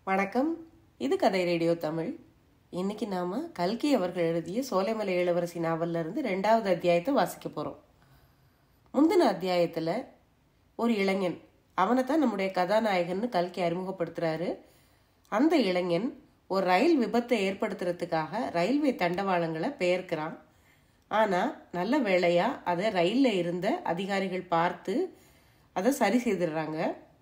வணக்கம் இது கதை ரேடியோ தமிழ் இன்னைக்கு நாம கல்கி அவர்கள் எழுதிய சோலைமலை இளவரசி நாவல்ல இருந்து ரெண்டாவது அத்தியாயத்தை வாசிக்க போறோம் முந்தின அத்தியாயத்துல ஒரு இளைஞன் அவனை தான் நம்முடைய கதாநாயகன்னு கல்கி அறிமுகப்படுத்துறாரு அந்த இளைஞன் ஒரு ரயில் விபத்தை ஏற்படுத்துறதுக்காக ரயில்வே தண்டவாளங்களை பெயர்க்கிறான் ஆனா நல்ல வேளையா அதை ரயில்ல இருந்த அதிகாரிகள் பார்த்து அதை சரி செய்திடுறாங்க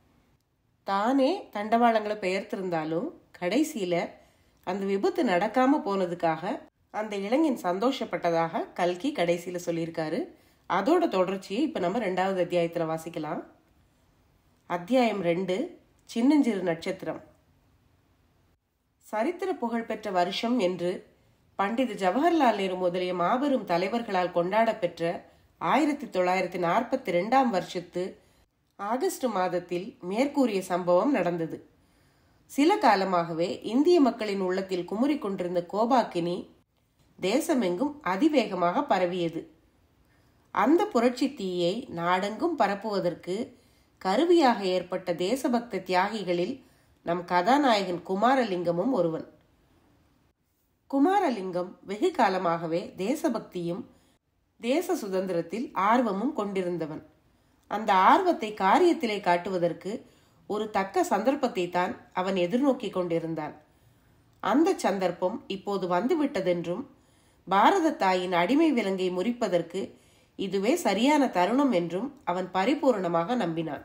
தானே தண்டவாளங்களை பெயர்த்திருந்தாலும் கடைசியில அந்த விபத்து நடக்காம போனதுக்காக அந்த இளைஞன் சந்தோஷப்பட்டதாக கல்கி கடைசியில சொல்லியிருக்காரு அதோட தொடர்ச்சியை இப்ப நம்ம ரெண்டாவது அத்தியாயத்துல வாசிக்கலாம் அத்தியாயம் ரெண்டு சின்னஞ்சிறு நட்சத்திரம் சரித்திர புகழ்பெற்ற வருஷம் என்று பண்டித ஜவஹர்லால் நேரு முதலிய மாபெரும் தலைவர்களால் கொண்டாடப்பெற்ற ஆயிரத்தி தொள்ளாயிரத்தி நாற்பத்தி ரெண்டாம் வருஷத்து ஆகஸ்ட் மாதத்தில் மேற்கூறிய சம்பவம் நடந்தது சில காலமாகவே இந்திய மக்களின் உள்ளத்தில் குமுறிக் கொண்டிருந்த கோபாக்கினி தேசமெங்கும் அதிவேகமாக பரவியது அந்த புரட்சி தீயை நாடெங்கும் பரப்புவதற்கு கருவியாக ஏற்பட்ட தேசபக்த தியாகிகளில் நம் கதாநாயகன் குமாரலிங்கமும் ஒருவன் குமாரலிங்கம் வெகு காலமாகவே தேசபக்தியும் தேச சுதந்திரத்தில் ஆர்வமும் கொண்டிருந்தவன் அந்த ஆர்வத்தை காரியத்திலே காட்டுவதற்கு ஒரு தக்க சந்தர்ப்பத்தை தான் அவன் எதிர்நோக்கி கொண்டிருந்தான் அந்த சந்தர்ப்பம் இப்போது வந்துவிட்டதென்றும் பாரத தாயின் அடிமை விலங்கை முறிப்பதற்கு இதுவே சரியான தருணம் என்றும் அவன் பரிபூர்ணமாக நம்பினான்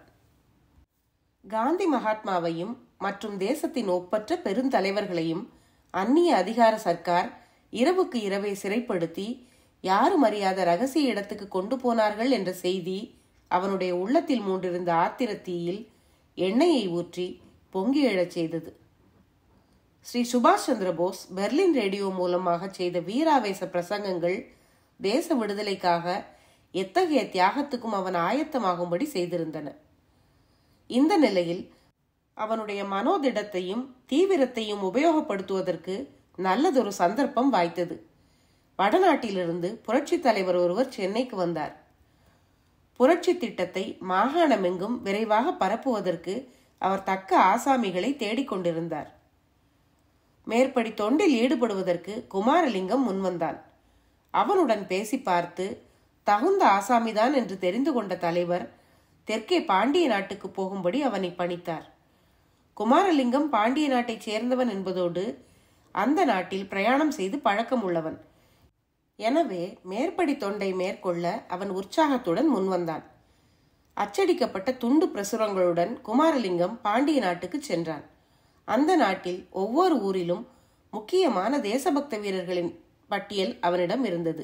காந்தி மகாத்மாவையும் மற்றும் தேசத்தின் ஒப்பற்ற பெருந்தலைவர்களையும் அந்நிய அதிகார சர்க்கார் இரவுக்கு இரவை சிறைப்படுத்தி யாரும் அறியாத ரகசிய இடத்துக்கு கொண்டு போனார்கள் என்ற செய்தி அவனுடைய உள்ளத்தில் மூண்டிருந்த ஆத்திரத்தீயில் எண்ணெயை ஊற்றி பொங்கி எழச் செய்தது ஸ்ரீ சுபாஷ் சந்திர போஸ் பெர்லின் ரேடியோ மூலமாக செய்த வீராவேச பிரசங்கங்கள் தேச விடுதலைக்காக எத்தகைய தியாகத்துக்கும் அவன் ஆயத்தமாகும்படி செய்திருந்தன இந்த நிலையில் அவனுடைய மனோதிடத்தையும் தீவிரத்தையும் உபயோகப்படுத்துவதற்கு நல்லதொரு சந்தர்ப்பம் வாய்த்தது வடநாட்டிலிருந்து புரட்சி தலைவர் ஒருவர் சென்னைக்கு வந்தார் புரட்சி திட்டத்தை மாகாணமெங்கும் விரைவாக பரப்புவதற்கு அவர் தக்க ஆசாமிகளை தேடிக்கொண்டிருந்தார் மேற்படி தொண்டில் ஈடுபடுவதற்கு குமாரலிங்கம் முன்வந்தான் அவனுடன் பேசி பார்த்து தகுந்த ஆசாமிதான் என்று தெரிந்து கொண்ட தலைவர் தெற்கே பாண்டிய நாட்டுக்கு போகும்படி அவனை பணித்தார் குமாரலிங்கம் பாண்டிய நாட்டைச் சேர்ந்தவன் என்பதோடு அந்த நாட்டில் பிரயாணம் செய்து பழக்கம் உள்ளவன் எனவே மேற்படி தொண்டை மேற்கொள்ள அவன் உற்சாகத்துடன் முன்வந்தான் அச்சடிக்கப்பட்ட துண்டு பிரசுரங்களுடன் குமாரலிங்கம் பாண்டிய நாட்டுக்கு சென்றான் அந்த நாட்டில் ஒவ்வொரு ஊரிலும் முக்கியமான தேசபக்த வீரர்களின் பட்டியல் அவனிடம் இருந்தது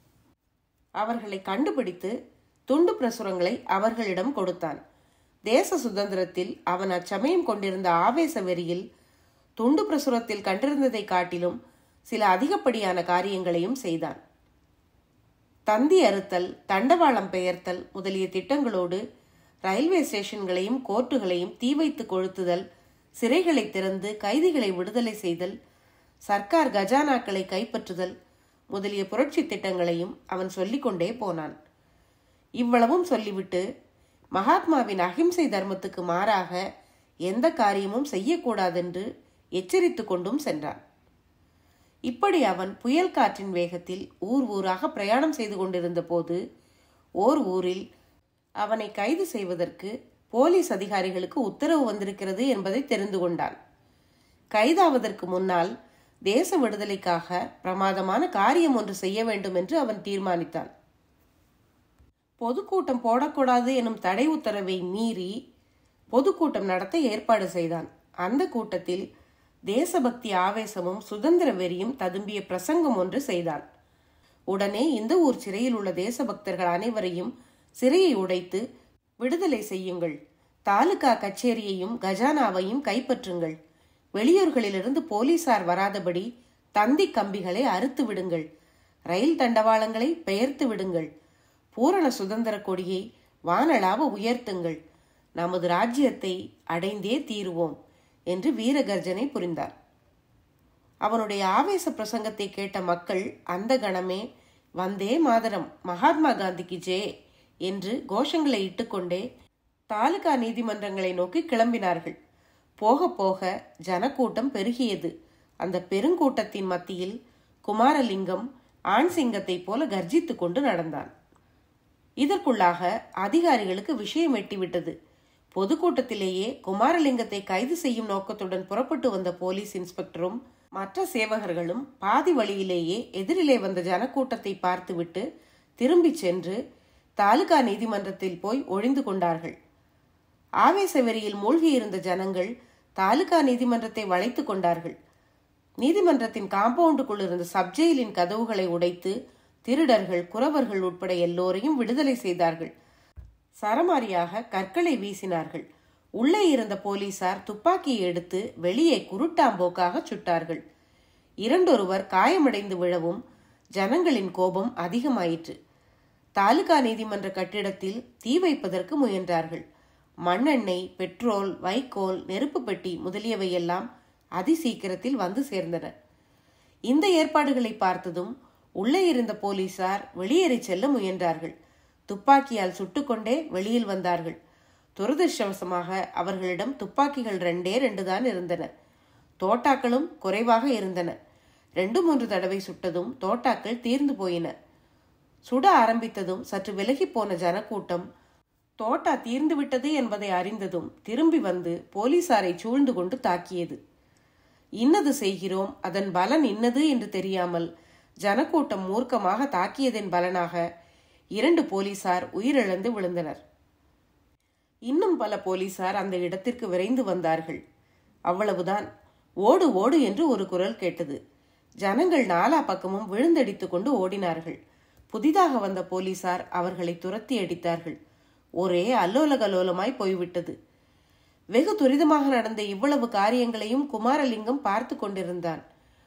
அவர்களை கண்டுபிடித்து துண்டு பிரசுரங்களை அவர்களிடம் கொடுத்தான் தேச சுதந்திரத்தில் அவன் அச்சமயம் கொண்டிருந்த ஆவேச வெறியில் துண்டு பிரசுரத்தில் கண்டிருந்ததை காட்டிலும் சில அதிகப்படியான காரியங்களையும் செய்தான் தந்தி அறுத்தல் தண்டவாளம் பெயர்த்தல் முதலிய திட்டங்களோடு ரயில்வே ஸ்டேஷன்களையும் கோர்ட்டுகளையும் தீ வைத்து கொளுத்துதல் சிறைகளை திறந்து கைதிகளை விடுதலை செய்தல் சர்க்கார் கஜானாக்களை கைப்பற்றுதல் முதலிய புரட்சி திட்டங்களையும் அவன் சொல்லிக்கொண்டே போனான் இவ்வளவும் சொல்லிவிட்டு மகாத்மாவின் அகிம்சை தர்மத்துக்கு மாறாக எந்த காரியமும் செய்யக்கூடாதென்று எச்சரித்து கொண்டும் சென்றான் இப்படி அவன் புயல் காற்றின் வேகத்தில் ஊர் ஊராக பிரயாணம் செய்து கொண்டிருந்த போது ஓர் ஊரில் அவனை கைது செய்வதற்கு போலீஸ் அதிகாரிகளுக்கு உத்தரவு வந்திருக்கிறது என்பதை தெரிந்து கொண்டான் கைதாவதற்கு முன்னால் தேச விடுதலைக்காக பிரமாதமான காரியம் ஒன்று செய்ய வேண்டும் என்று அவன் தீர்மானித்தான் பொதுக்கூட்டம் போடக்கூடாது எனும் தடை உத்தரவை மீறி பொதுக்கூட்டம் நடத்த ஏற்பாடு செய்தான் அந்த கூட்டத்தில் தேசபக்தி ஆவேசமும் சுதந்திர வெறியும் ததும்பிய பிரசங்கம் ஒன்று செய்தான் உடனே இந்த ஊர் சிறையில் உள்ள தேசபக்தர்கள் அனைவரையும் சிறையை உடைத்து விடுதலை செய்யுங்கள் தாலுகா கச்சேரியையும் கஜானாவையும் கைப்பற்றுங்கள் வெளியூர்களிலிருந்து போலீசார் வராதபடி தந்தி கம்பிகளை அறுத்து விடுங்கள் ரயில் தண்டவாளங்களை பெயர்த்து விடுங்கள் பூரண சுதந்திர கொடியை வானளாவ உயர்த்துங்கள் நமது ராஜ்யத்தை அடைந்தே தீருவோம் என்று வீரகர்ஜனை புரிந்தார் அவனுடைய ஆவேச பிரசங்கத்தை கேட்ட மக்கள் அந்த கணமே வந்தே மாதரம் மகாத்மா காந்திக்கு ஜே என்று கோஷங்களை இட்டுக்கொண்டே தாலுகா நீதிமன்றங்களை நோக்கி கிளம்பினார்கள் போக போக ஜனக்கூட்டம் பெருகியது அந்த பெருங்கூட்டத்தின் மத்தியில் குமாரலிங்கம் ஆண் சிங்கத்தைப் போல கர்ஜித்துக் கொண்டு நடந்தான் இதற்குள்ளாக அதிகாரிகளுக்கு விஷயம் எட்டிவிட்டது பொதுக்கூட்டத்திலேயே குமாரலிங்கத்தை கைது செய்யும் நோக்கத்துடன் புறப்பட்டு வந்த போலீஸ் இன்ஸ்பெக்டரும் மற்ற சேவகர்களும் பாதி வழியிலேயே எதிரிலே வந்த ஜனக்கூட்டத்தை பார்த்துவிட்டு திரும்பிச் சென்று தாலுகா நீதிமன்றத்தில் போய் ஒழிந்து கொண்டார்கள் ஆவேச வெறியில் மூழ்கியிருந்த ஜனங்கள் தாலுகா நீதிமன்றத்தை வளைத்து கொண்டார்கள் நீதிமன்றத்தின் காம்பவுண்டுக்குள் இருந்த சப்ஜெயிலின் கதவுகளை உடைத்து திருடர்கள் குறவர்கள் உட்பட எல்லோரையும் விடுதலை செய்தார்கள் சரமாரியாக கற்களை வீசினார்கள் உள்ளே இருந்த போலீசார் துப்பாக்கியை எடுத்து வெளியே குருட்டாம்போக்காக சுட்டார்கள் இரண்டொருவர் காயமடைந்து விழவும் ஜனங்களின் கோபம் அதிகமாயிற்று தாலுகா நீதிமன்ற கட்டிடத்தில் தீ வைப்பதற்கு முயன்றார்கள் மண்ணெண்ணெய் பெட்ரோல் வைக்கோல் நெருப்பு பெட்டி முதலியவையெல்லாம் அதிசீக்கிரத்தில் வந்து சேர்ந்தன இந்த ஏற்பாடுகளை பார்த்ததும் உள்ளே இருந்த போலீசார் வெளியேறி செல்ல முயன்றார்கள் துப்பாக்கியால் சுட்டுக்கொண்டே வெளியில் வந்தார்கள் துரதிருஷ்டவசமாக அவர்களிடம் துப்பாக்கிகள் ரெண்டே ரெண்டு தான் இருந்தன தோட்டாக்களும் குறைவாக இருந்தன ரெண்டு மூன்று தடவை சுட்டதும் தோட்டாக்கள் தீர்ந்து போயின சுட ஆரம்பித்ததும் சற்று விலகி போன ஜனக்கூட்டம் தோட்டா தீர்ந்து விட்டது என்பதை அறிந்ததும் திரும்பி வந்து போலீசாரை சூழ்ந்து கொண்டு தாக்கியது இன்னது செய்கிறோம் அதன் பலன் இன்னது என்று தெரியாமல் ஜனக்கூட்டம் மூர்க்கமாக தாக்கியதன் பலனாக இரண்டு போலீசார் உயிரிழந்து விழுந்தனர் இன்னும் பல போலீசார் அந்த இடத்திற்கு விரைந்து வந்தார்கள் அவ்வளவுதான் ஓடு ஓடு என்று ஒரு குரல் கேட்டது ஜனங்கள் நாலா பக்கமும் விழுந்தடித்துக் கொண்டு ஓடினார்கள் புதிதாக வந்த போலீசார் அவர்களை துரத்தி அடித்தார்கள் ஒரே அல்லோல கலோலமாய் போய்விட்டது வெகு துரிதமாக நடந்த இவ்வளவு காரியங்களையும் குமாரலிங்கம் பார்த்து கொண்டிருந்தான்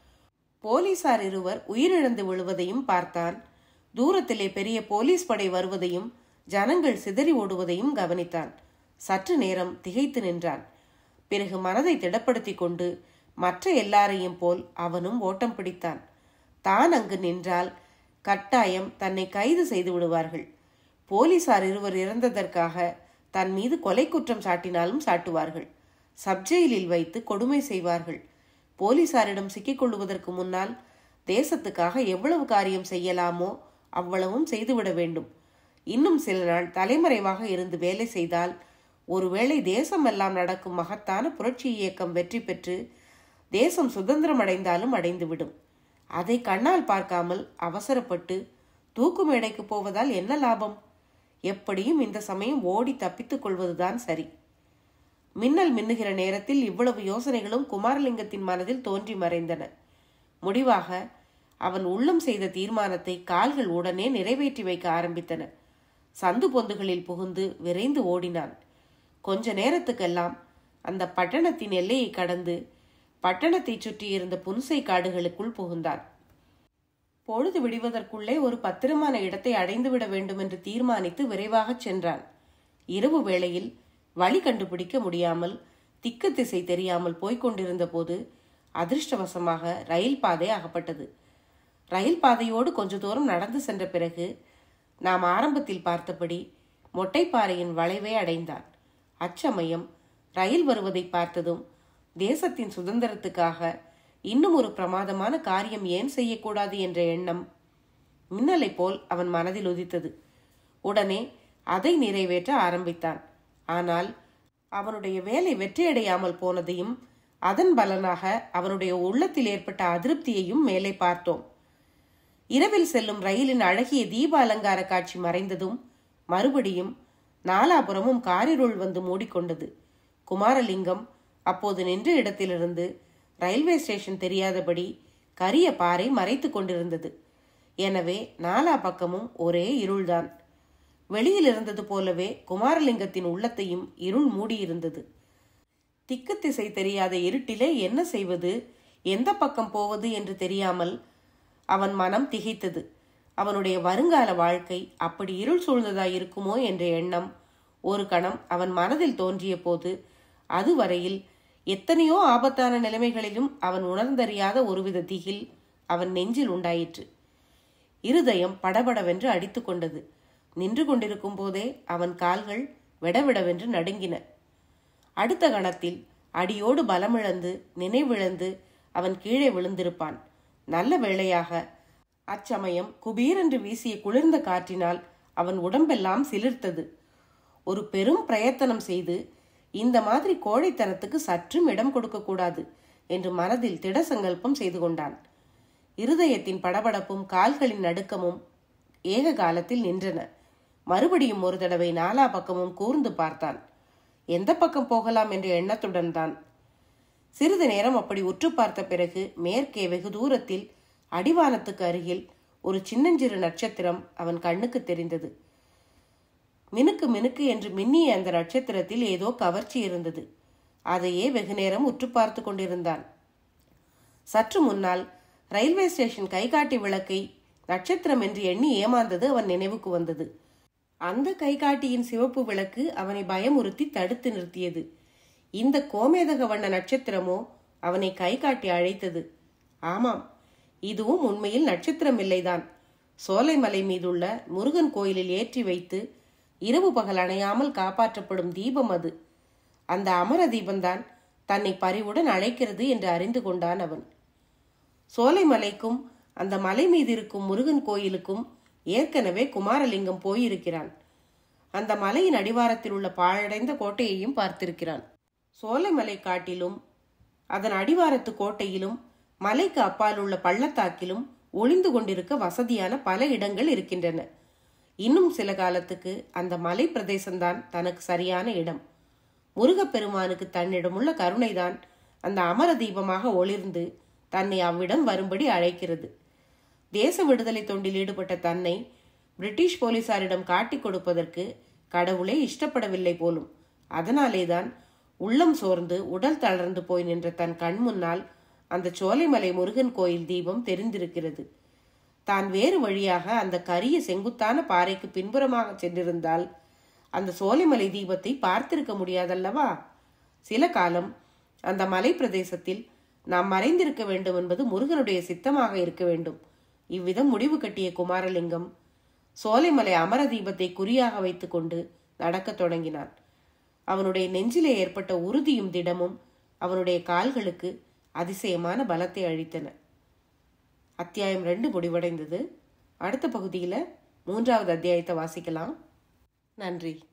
போலீசார் இருவர் உயிரிழந்து விழுவதையும் பார்த்தான் தூரத்திலே பெரிய போலீஸ் படை வருவதையும் ஜனங்கள் சிதறி ஓடுவதையும் கவனித்தான் சற்று நேரம் திகைத்து நின்றான் பிறகு மனதை திடப்படுத்திக் கொண்டு மற்ற எல்லாரையும் போல் அவனும் ஓட்டம் பிடித்தான் தான் அங்கு நின்றால் கட்டாயம் தன்னை கைது செய்து விடுவார்கள் போலீசார் இருவர் இறந்ததற்காக தன் மீது கொலை குற்றம் சாட்டினாலும் சாட்டுவார்கள் சப்ஜெயிலில் வைத்து கொடுமை செய்வார்கள் போலீசாரிடம் சிக்கிக் கொள்ளுவதற்கு முன்னால் தேசத்துக்காக எவ்வளவு காரியம் செய்யலாமோ அவ்வளவும் செய்துவிட வேண்டும் இன்னும் சில நாள் தலைமறைவாக இருந்து வேலை செய்தால் ஒருவேளை தேசமெல்லாம் நடக்கும் மகத்தான புரட்சி இயக்கம் வெற்றி பெற்று தேசம் சுதந்திரம் அடைந்தாலும் அடைந்துவிடும் அதை கண்ணால் பார்க்காமல் அவசரப்பட்டு தூக்கு மேடைக்கு போவதால் என்ன லாபம் எப்படியும் இந்த சமயம் ஓடி தப்பித்துக் கொள்வதுதான் சரி மின்னல் மின்னுகிற நேரத்தில் இவ்வளவு யோசனைகளும் குமாரலிங்கத்தின் மனதில் தோன்றி மறைந்தன முடிவாக அவன் உள்ளம் செய்த தீர்மானத்தை கால்கள் உடனே நிறைவேற்றி வைக்க ஆரம்பித்தன சந்து பொந்துகளில் புகுந்து விரைந்து ஓடினான் கொஞ்ச நேரத்துக்கெல்லாம் அந்த பட்டணத்தின் எல்லையை கடந்து பட்டணத்தை சுற்றி இருந்த புன்சை காடுகளுக்குள் புகுந்தான் பொழுது விடிவதற்குள்ளே ஒரு பத்திரமான இடத்தை அடைந்துவிட வேண்டும் என்று தீர்மானித்து விரைவாகச் சென்றான் இரவு வேளையில் வழி கண்டுபிடிக்க முடியாமல் திக்கு திசை தெரியாமல் போய்க் கொண்டிருந்த போது அதிர்ஷ்டவசமாக ரயில் பாதை அகப்பட்டது ரயில் பாதையோடு கொஞ்ச தூரம் நடந்து சென்ற பிறகு நாம் ஆரம்பத்தில் பார்த்தபடி மொட்டைப்பாறையின் வளைவை அடைந்தான் அச்சமயம் ரயில் வருவதை பார்த்ததும் தேசத்தின் சுதந்திரத்துக்காக இன்னும் ஒரு பிரமாதமான காரியம் ஏன் செய்யக்கூடாது என்ற எண்ணம் மின்னலை போல் அவன் மனதில் உதித்தது உடனே அதை நிறைவேற்ற ஆரம்பித்தான் ஆனால் அவனுடைய வேலை வெற்றியடையாமல் போனதையும் அதன் பலனாக அவனுடைய உள்ளத்தில் ஏற்பட்ட அதிருப்தியையும் மேலே பார்த்தோம் இரவில் செல்லும் ரயிலின் அழகிய தீப அலங்கார காட்சி மறைந்ததும் மறுபடியும் நாலாபுரமும் காரிருள் வந்து மூடிக்கொண்டது குமாரலிங்கம் அப்போது நின்ற இடத்திலிருந்து ரயில்வே ஸ்டேஷன் தெரியாதபடி கரிய பாறை மறைத்து கொண்டிருந்தது எனவே நாலா பக்கமும் ஒரே இருள்தான் வெளியில் இருந்தது போலவே குமாரலிங்கத்தின் உள்ளத்தையும் இருள் மூடியிருந்தது திக்கு திசை தெரியாத இருட்டிலே என்ன செய்வது எந்த பக்கம் போவது என்று தெரியாமல் அவன் மனம் திகைத்தது அவனுடைய வருங்கால வாழ்க்கை அப்படி இருள் சூழ்ந்ததாய் இருக்குமோ என்ற எண்ணம் ஒரு கணம் அவன் மனதில் தோன்றிய போது அதுவரையில் எத்தனையோ ஆபத்தான நிலைமைகளிலும் அவன் உணர்ந்தறியாத ஒருவித திகில் அவன் நெஞ்சில் உண்டாயிற்று இருதயம் படபடவென்று அடித்துக் கொண்டது நின்று கொண்டிருக்கும் போதே அவன் கால்கள் விடவிடவென்று நடுங்கின அடுத்த கணத்தில் அடியோடு பலமிழந்து நினைவிழந்து அவன் கீழே விழுந்திருப்பான் நல்ல வேளையாக அச்சமயம் குபீரென்று வீசிய குளிர்ந்த காற்றினால் அவன் உடம்பெல்லாம் சிலிர்த்தது ஒரு பெரும் பிரயத்தனம் செய்து இந்த மாதிரி கோழைத்தனத்துக்கு சற்றும் இடம் கொடுக்கக்கூடாது என்று மனதில் திட சங்கல்பம் செய்து கொண்டான் இருதயத்தின் படபடப்பும் கால்களின் நடுக்கமும் ஏக காலத்தில் நின்றன மறுபடியும் ஒரு தடவை நாலா பக்கமும் கூர்ந்து பார்த்தான் எந்த பக்கம் போகலாம் என்ற எண்ணத்துடன் தான் சிறிது நேரம் அப்படி உற்று பார்த்த பிறகு மேற்கே வெகு தூரத்தில் அடிவானத்துக்கு அருகில் ஒரு சின்னஞ்சிறு நட்சத்திரம் அவன் கண்ணுக்கு தெரிந்தது மினுக்கு மினுக்கு என்று மின்னிய அந்த நட்சத்திரத்தில் ஏதோ கவர்ச்சி இருந்தது அதையே வெகு நேரம் உற்று பார்த்து கொண்டிருந்தான் சற்று முன்னால் ரயில்வே ஸ்டேஷன் கைகாட்டி விளக்கை நட்சத்திரம் என்று எண்ணி ஏமாந்தது அவன் நினைவுக்கு வந்தது அந்த கைகாட்டியின் சிவப்பு விளக்கு அவனை பயமுறுத்தி தடுத்து நிறுத்தியது இந்த கோமேதக வண்ண நட்சத்திரமோ அவனை கைகாட்டி அழைத்தது ஆமாம் இதுவும் உண்மையில் நட்சத்திரம் இல்லைதான் சோலைமலை மீதுள்ள முருகன் கோயிலில் ஏற்றி வைத்து இரவு பகல் அணையாமல் காப்பாற்றப்படும் தீபம் அது அந்த அமர தீபம்தான் தன்னை பரிவுடன் அழைக்கிறது என்று அறிந்து கொண்டான் அவன் சோலைமலைக்கும் அந்த மலை மீது இருக்கும் முருகன் கோயிலுக்கும் ஏற்கனவே குமாரலிங்கம் போயிருக்கிறான் அந்த மலையின் அடிவாரத்தில் உள்ள பாழடைந்த கோட்டையையும் பார்த்திருக்கிறான் சோலைமலை காட்டிலும் அதன் அடிவாரத்து கோட்டையிலும் மலைக்கு அப்பால் உள்ள பள்ளத்தாக்கிலும் ஒளிந்து கொண்டிருக்க வசதியான பல இடங்கள் இருக்கின்றன இன்னும் சில காலத்துக்கு அந்த மலை பிரதேசம்தான் தனக்கு சரியான இடம் முருகப்பெருமானுக்கு தன்னிடமுள்ள கருணைதான் அந்த அமர தீபமாக ஒளிர்ந்து தன்னை அவ்விடம் வரும்படி அழைக்கிறது தேச விடுதலை தொண்டில் ஈடுபட்ட தன்னை பிரிட்டிஷ் போலீசாரிடம் காட்டிக் கொடுப்பதற்கு கடவுளே இஷ்டப்படவில்லை போலும் அதனாலேதான் உள்ளம் சோர்ந்து உடல் தளர்ந்து போய் நின்ற தன் கண் முன்னால் அந்த சோலைமலை முருகன் கோயில் தீபம் தெரிந்திருக்கிறது தான் வேறு வழியாக அந்த கரிய செங்குத்தான பாறைக்கு பின்புறமாக சென்றிருந்தால் அந்த சோலைமலை தீபத்தை பார்த்திருக்க முடியாதல்லவா சில காலம் அந்த மலை பிரதேசத்தில் நாம் மறைந்திருக்க வேண்டும் என்பது முருகனுடைய சித்தமாக இருக்க வேண்டும் இவ்விதம் முடிவு கட்டிய குமாரலிங்கம் சோலைமலை அமர தீபத்தை குறியாக வைத்துக்கொண்டு நடக்கத் தொடங்கினான் அவனுடைய நெஞ்சிலே ஏற்பட்ட உறுதியும் திடமும் அவனுடைய கால்களுக்கு அதிசயமான பலத்தை அளித்தன அத்தியாயம் ரெண்டு முடிவடைந்தது அடுத்த பகுதியில் மூன்றாவது அத்தியாயத்தை வாசிக்கலாம் நன்றி